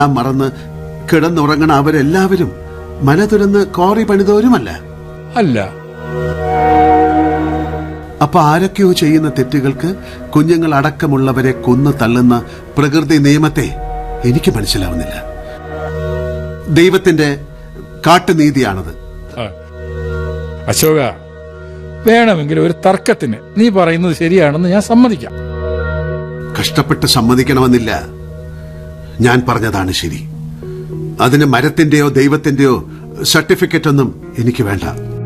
എല്ലാം മറന്ന് കിടന്നുറങ്ങണ അവരെല്ലാവരും മല തുരന്ന് കോറി പണിതവരുമല്ല അല്ല അപ്പൊ ആരൊക്കെയോ ചെയ്യുന്ന തെറ്റുകൾക്ക് കുഞ്ഞുങ്ങൾ അടക്കമുള്ളവരെ കൊന്നു തള്ളുന്ന പ്രകൃതി നിയമത്തെ എനിക്ക് മനസ്സിലാവുന്നില്ല ദൈവത്തിന്റെ കാട്ടുനീതിയാണത് ആ. അശോക വേണമെങ്കിൽ ഒരു തർക്കത്തിന് നീ പറയുന്നത് ശരിയാണെന്ന് ഞാൻ സമ്മതിക്കാം കഷ്ടപ്പെട്ട് സമ്മതിക്കണമെന്നില്ല ഞാൻ പറഞ്ഞതാണ് ശരി അതിന് മരത്തിന്റെയോ ദൈവത്തിന്റെയോ സർട്ടിഫിക്കറ്റ് ഒന്നും എനിക്ക് വേണ്ട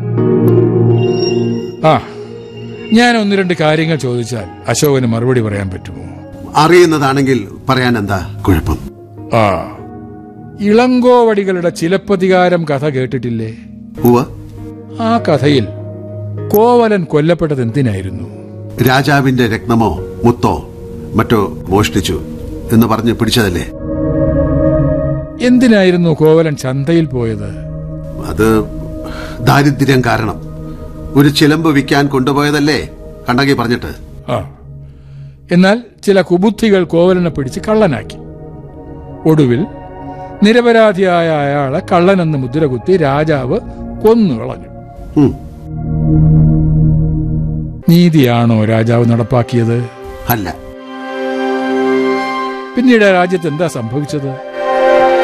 ആ ഞാൻ ഒന്ന് രണ്ട് കാര്യങ്ങൾ ചോദിച്ചാൽ അശോകന് മറുപടി പറയാൻ പറ്റുമോ അറിയുന്നതാണെങ്കിൽ പറയാൻ എന്താ കുഴപ്പം ആ ഇളങ്കോവടികളുടെ ചിലപ്പതികാരം കഥ കേട്ടിട്ടില്ലേ ഉവ ആ കഥയിൽ കോവലൻ കൊല്ലപ്പെട്ടത് എന്തിനായിരുന്നു രാജാവിന്റെ രത്നമോ മുത്തോ മറ്റോ മോഷ്ടിച്ചു എന്ന് പറഞ്ഞ് പിടിച്ചതല്ലേ എന്തിനായിരുന്നു കോവലൻ ചന്തയിൽ പോയത് അത് ദാരിദ്ര്യം കാരണം ഒരു ചിലമ്പ് വിൽക്കാൻ കൊണ്ടുപോയതല്ലേ കണ്ണകി പറഞ്ഞിട്ട് ആ എന്നാൽ ചില കുബുദ്ധികൾ കോവലനെ പിടിച്ച് കള്ളനാക്കി ഒടുവിൽ നിരപരാധിയായ അയാളെ കള്ളനെന്ന് മുദ്രകുത്തി രാജാവ് കൊന്നുകളഞ്ഞു ഉം, നീതിയാണോ രാജാവ് നടപ്പാക്കിയത് അല്ല പിന്നീട് ആ രാജ്യത്ത് എന്താ സംഭവിച്ചത്